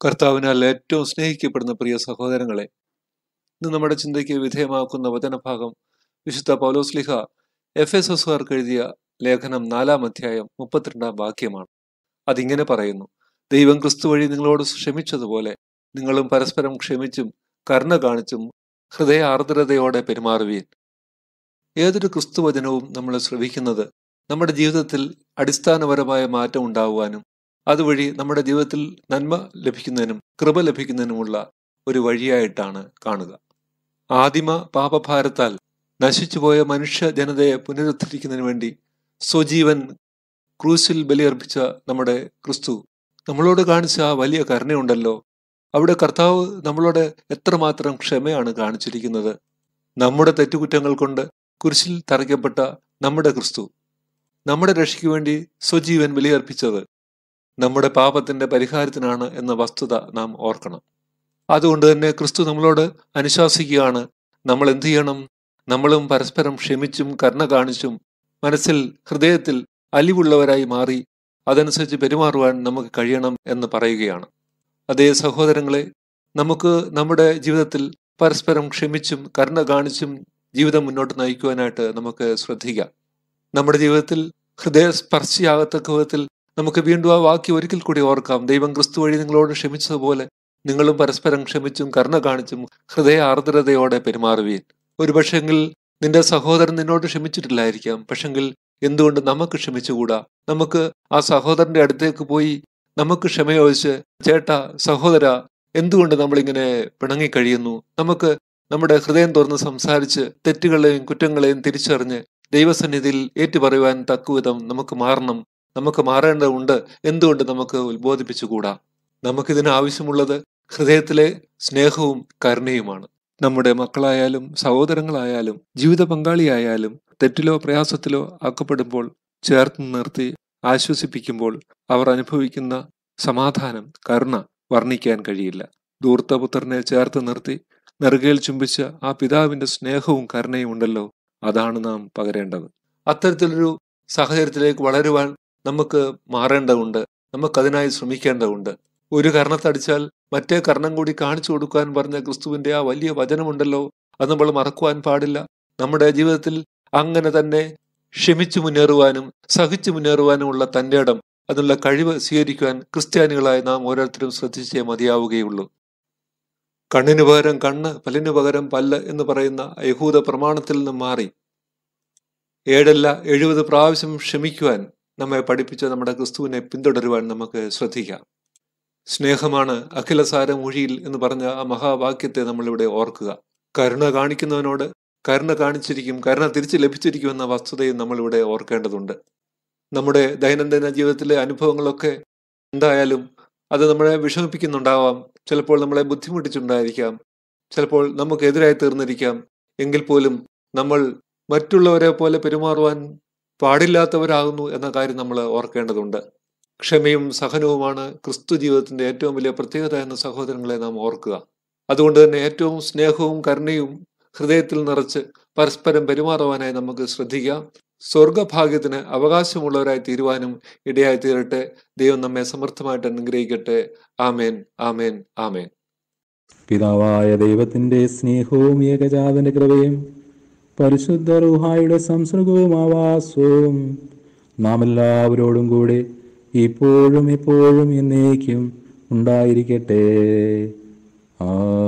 കർത്താവിനാൽ ഏറ്റവും സ്നേഹിക്കപ്പെടുന്ന പ്രിയ സഹോദരങ്ങളെ ഇന്ന് നമ്മുടെ ചിന്തയ്ക്ക് വിധേയമാക്കുന്ന വചനഭാഗം വിശുദ്ധ പൗലോസ്ലിഹ എഫ് എസ് എസുകാർക്ക് എഴുതിയ ലേഖനം നാലാം അധ്യായം മുപ്പത്തിരണ്ടാം വാക്യമാണ് അതിങ്ങനെ പറയുന്നു ദൈവം ക്രിസ്തു വഴി നിങ്ങളോട് ക്ഷമിച്ചതുപോലെ നിങ്ങളും പരസ്പരം ക്ഷമിച്ചും കരുണ കാണിച്ചും ഹൃദയ ആർദ്രതയോടെ പെരുമാറുവീൻ ഏതൊരു ക്രിസ്തുവചനവും നമ്മൾ ശ്രവിക്കുന്നത് നമ്മുടെ ജീവിതത്തിൽ അടിസ്ഥാനപരമായ മാറ്റം ഉണ്ടാകുവാനും അതുവഴി നമ്മുടെ ജീവിതത്തിൽ നന്മ ലഭിക്കുന്നതിനും കൃപ ലഭിക്കുന്നതിനുമുള്ള ഒരു വഴിയായിട്ടാണ് കാണുക ആദിമ പാപഭാരത്താൽ നശിച്ചുപോയ മനുഷ്യ ജനതയെ പുനരുദ്ധരിക്കുന്നതിന് വേണ്ടി സ്വജീവൻ ക്രൂശിൽ ബലിയർപ്പിച്ച നമ്മുടെ ക്രിസ്തു നമ്മളോട് കാണിച്ച ആ വലിയ കരുണയുണ്ടല്ലോ അവിടെ കർത്താവ് നമ്മളോട് എത്രമാത്രം ക്ഷമയാണ് കാണിച്ചിരിക്കുന്നത് നമ്മുടെ തെറ്റുകുറ്റങ്ങൾ കൊണ്ട് കുരിശിൽ തറയ്ക്കപ്പെട്ട നമ്മുടെ ക്രിസ്തു നമ്മുടെ രക്ഷയ്ക്ക് വേണ്ടി സ്വജീവൻ ബലിയർപ്പിച്ചത് നമ്മുടെ പാപത്തിന്റെ പരിഹാരത്തിനാണ് എന്ന വസ്തുത നാം ഓർക്കണം അതുകൊണ്ട് തന്നെ ക്രിസ്തു നമ്മളോട് അനുശാസിക്കുകയാണ് നമ്മൾ എന്ത് ചെയ്യണം നമ്മളും പരസ്പരം ക്ഷമിച്ചും കരുണ കാണിച്ചും മനസ്സിൽ ഹൃദയത്തിൽ അലിവുള്ളവരായി മാറി അതനുസരിച്ച് പെരുമാറുവാൻ നമുക്ക് കഴിയണം എന്ന് പറയുകയാണ് അതേ സഹോദരങ്ങളെ നമുക്ക് നമ്മുടെ ജീവിതത്തിൽ പരസ്പരം ക്ഷമിച്ചും കരുണ കാണിച്ചും ജീവിതം മുന്നോട്ട് നയിക്കുവാനായിട്ട് നമുക്ക് ശ്രദ്ധിക്കാം നമ്മുടെ ജീവിതത്തിൽ ഹൃദയസ്പർശിയാകത്തക്ക വിധത്തിൽ നമുക്ക് വീണ്ടും ആ വാക്യം ഒരിക്കൽ കൂടി ഓർക്കാം ദൈവം ക്രിസ്തു വഴി നിങ്ങളോട് ക്ഷമിച്ചതുപോലെ നിങ്ങളും പരസ്പരം ക്ഷമിച്ചും കരുണ കാണിച്ചും ഹൃദയ ആർദ്രതയോടെ പെരുമാറുവീൻ ഒരുപക്ഷെങ്കിൽ നിന്റെ സഹോദരൻ നിന്നോട് ക്ഷമിച്ചിട്ടില്ലായിരിക്കാം പക്ഷെങ്കിൽ എന്തുകൊണ്ട് നമുക്ക് ക്ഷമിച്ചുകൂടാ നമുക്ക് ആ സഹോദരന്റെ അടുത്തേക്ക് പോയി നമുക്ക് ക്ഷമയോദിച്ച് ചേട്ടാ സഹോദര എന്തുകൊണ്ട് നമ്മളിങ്ങനെ പിണങ്ങിക്കഴിയുന്നു നമുക്ക് നമ്മുടെ ഹൃദയം തുറന്ന് സംസാരിച്ച് തെറ്റുകളെയും കുറ്റങ്ങളെയും തിരിച്ചറിഞ്ഞ് ദൈവസന്നിധിയിൽ ഏറ്റുപറയുവാൻ തക്കവിധം നമുക്ക് മാറണം നമുക്ക് മാറേണ്ടതുണ്ട് എന്തുകൊണ്ട് നമുക്ക് ഉത്ബോധിപ്പിച്ചുകൂടാ നമുക്കിതിന് ആവശ്യമുള്ളത് ഹൃദയത്തിലെ സ്നേഹവും കരുണയുമാണ് നമ്മുടെ മക്കളായാലും സഹോദരങ്ങളായാലും ജീവിത പങ്കാളിയായാലും തെറ്റിലോ പ്രയാസത്തിലോ ആക്കപ്പെടുമ്പോൾ ചേർത്ത് നിർത്തി ആശ്വസിപ്പിക്കുമ്പോൾ അവർ അനുഭവിക്കുന്ന സമാധാനം കരുണ വർണ്ണിക്കാൻ കഴിയില്ല ധൂർത്തപുത്രനെ ചേർത്ത് നിർത്തി നെറുകയിൽ ചുംബിച്ച ആ പിതാവിന്റെ സ്നേഹവും കരുണയും ഉണ്ടല്ലോ അതാണ് നാം പകരേണ്ടത് അത്തരത്തിലൊരു സാഹചര്യത്തിലേക്ക് വളരുവാൻ നമുക്ക് മാറേണ്ടതുണ്ട് നമുക്കതിനായി ശ്രമിക്കേണ്ടതുണ്ട് ഒരു കർണത്തടിച്ചാൽ മറ്റേ കർണം കൂടി കാണിച്ചു കൊടുക്കാൻ പറഞ്ഞ ക്രിസ്തുവിന്റെ ആ വലിയ വചനമുണ്ടല്ലോ അത് നമ്മൾ മറക്കുവാൻ പാടില്ല നമ്മുടെ ജീവിതത്തിൽ അങ്ങനെ തന്നെ ക്ഷമിച്ചു മുന്നേറുവാനും സഹിച്ചു മുന്നേറുവാനുമുള്ള തന്റെ ഇടം അതിനുള്ള കഴിവ് സ്വീകരിക്കുവാൻ ക്രിസ്ത്യാനികളായി നാം ഓരോരുത്തരും ശ്രദ്ധിച്ചേ മതിയാവുകയുള്ളൂ കണ്ണിന് പകരം കണ്ണ് പല്ലിന് പകരം പല്ല് എന്ന് പറയുന്ന യഹൂദ പ്രമാണത്തിൽ നിന്നും മാറി ഏഴല്ല എഴുപത് പ്രാവശ്യം ക്ഷമിക്കുവാൻ നമ്മെ പഠിപ്പിച്ച നമ്മുടെ ക്രിസ്തുവിനെ പിന്തുടരുവാൻ നമുക്ക് ശ്രദ്ധിക്കാം സ്നേഹമാണ് അഖിലസാര മൊഴിയിൽ എന്ന് പറഞ്ഞ ആ മഹാവാക്യത്തെ നമ്മളിവിടെ ഓർക്കുക കരുണ കാണിക്കുന്നവനോട് കരുണ കാണിച്ചിരിക്കും കരുണ തിരിച്ചു ലഭിച്ചിരിക്കും എന്ന വസ്തുതയും നമ്മളിവിടെ ഓർക്കേണ്ടതുണ്ട് നമ്മുടെ ദൈനംദിന ജീവിതത്തിലെ അനുഭവങ്ങളൊക്കെ എന്തായാലും അത് നമ്മളെ വിഷമിപ്പിക്കുന്നുണ്ടാവാം ചിലപ്പോൾ നമ്മളെ ബുദ്ധിമുട്ടിച്ചുണ്ടായിരിക്കാം ചിലപ്പോൾ നമുക്കെതിരായി തീർന്നിരിക്കാം എങ്കിൽ പോലും നമ്മൾ മറ്റുള്ളവരെ പോലെ പെരുമാറുവാൻ പാടില്ലാത്തവരാകുന്നു എന്ന കാര്യം നമ്മൾ ഓർക്കേണ്ടതുണ്ട് ക്ഷമയും സഹനവുമാണ് ക്രിസ്തു ജീവിതത്തിന്റെ ഏറ്റവും വലിയ പ്രത്യേകത എന്ന സഹോദരങ്ങളെ നാം ഓർക്കുക അതുകൊണ്ട് തന്നെ ഏറ്റവും സ്നേഹവും കരുണയും ഹൃദയത്തിൽ നിറച്ച് പരസ്പരം പെരുമാറുവാനായി നമുക്ക് ശ്രദ്ധിക്കാം സ്വർഗഭാഗ്യത്തിന് അവകാശമുള്ളവരായി തീരുവാനും ഇടയായി തീരട്ടെ ദൈവം നമ്മെ സമർത്ഥമായിട്ട് അനുഗ്രഹിക്കട്ടെ ആമേൻ ആമേൻ ആമേൻ പിതാവായ ദൈവത്തിന്റെ സ്നേഹവും ഏകജാതന്റെ കൃപയും പരിശുദ്ധ റുഹായുടെ സംസർഗവും ആവാസവും നാം എല്ലാവരോടും കൂടെ ഇപ്പോഴും എപ്പോഴും എന്നേക്കും ഉണ്ടായിരിക്കട്ടെ ആ